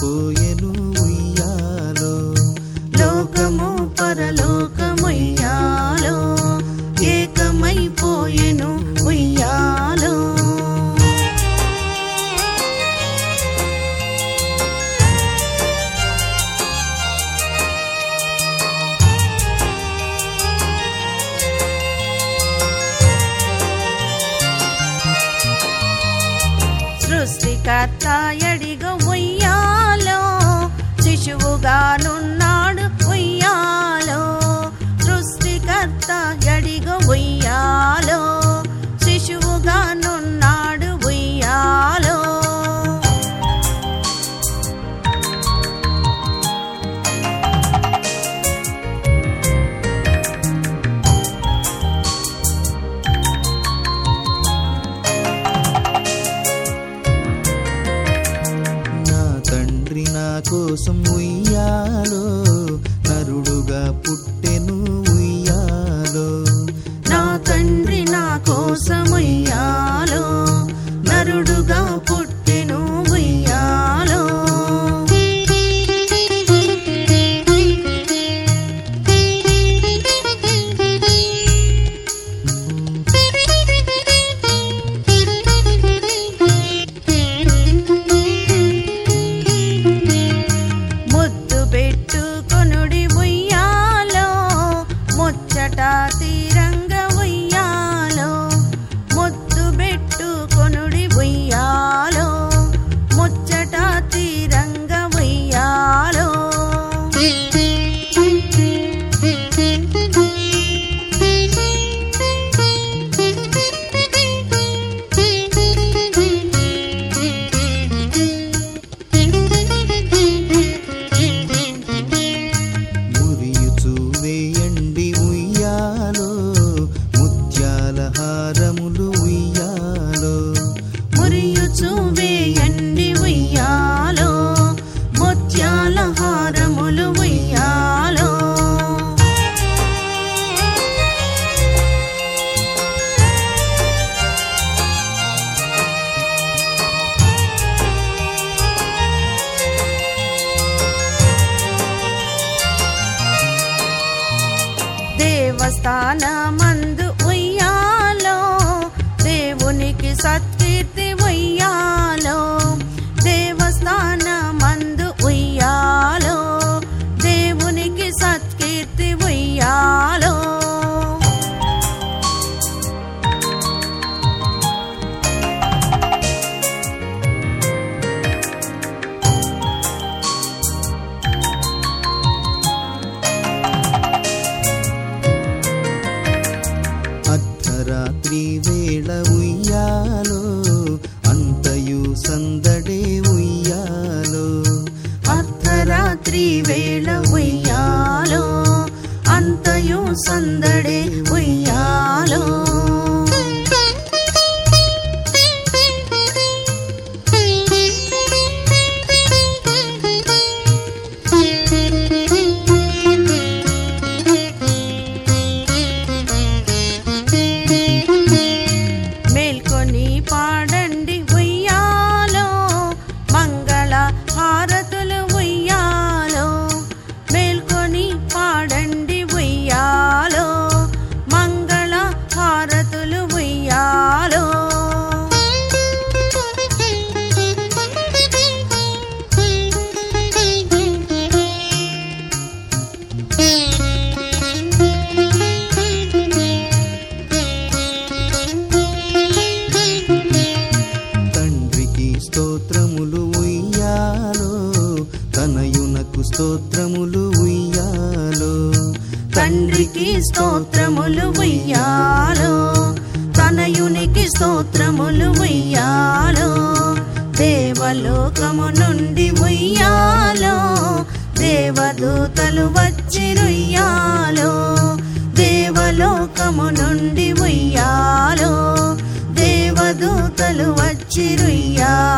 పోయెను ఉయ్యాలో లోకము పరలోకముయ్యాలో ఏకమైపోయెను ఉయ్యాలో సృష్టికర్త ఎడిగ ఉయ్యాలో శిశువుగానున్నాడు ఉయ్యాలో సృష్టికర్త ఎడిగ ఉయ్యాలో శిశువుగానున్నాడు ఉయ్యాలో నా తండ్రి నా కోసం ఉయ్యాలో నరుడుగా పుట్టెను ఉయ్యాలో నా తండ్రి నా కోసముయ్యాలో నరుడుగా పుట్టెను ఉయ్యాలో ముద్దు పెట్టుకొనుడి ఉయ్యాలో ముచ్చట తీరంగ ఉయ్యాలో ముద్దు పెట్టుకొనుడి ఉయ్యాలో ముచ్చట తీరంగ ఉయ్యాలో మురియుచు వేయండి ఉయ్యాలో ముత్యాల హారములు ఉయ్యాలో మురియుచు వేయండి ఉయ్యాలో ముత్యాల హారములు ఉయ్యాలో దేవస్థానమందు ఉయ్యాలో దేవునికి సత్కీర్తి ఉయ్యాలో దేవస్థానమందు ఉయ్యాలో దేవునికి సత్కీర్తి ఉయ్యాలో అర్ధరాత్రి వేళ ఉయ్యాలో అంతయు సందడే ఉయ్యాలో అర్ధరాత్రి వేళ ఉయ్యాలో అంతయు సందడే ఉయ్యాలో మేల్కొని పాడండి ఉయ్యాలో మంగళ హారతులు ఉయ్యాలో మేల్కొని పాడండి ఉయ్యాలో మంగళ హారతులు ఉయ్యాలో తండ్రికి స్తోత్రములు ఉయ్యాలో తనయునకు స్తోత్రములు ఉయ్యాలో తండ్రికి స్తోత్రములు ఉయ్యాలో తనయునికి స్తోత్రములు ఉయ్యాలో దేవలోకము నుండి ఉయ్యాలో దేవదూతలు వచ్చిరుయ్యాలో దేవలోకము నుండి ఉయ్యాలో దేవదూతలు వచ్చిరుయ్యాలో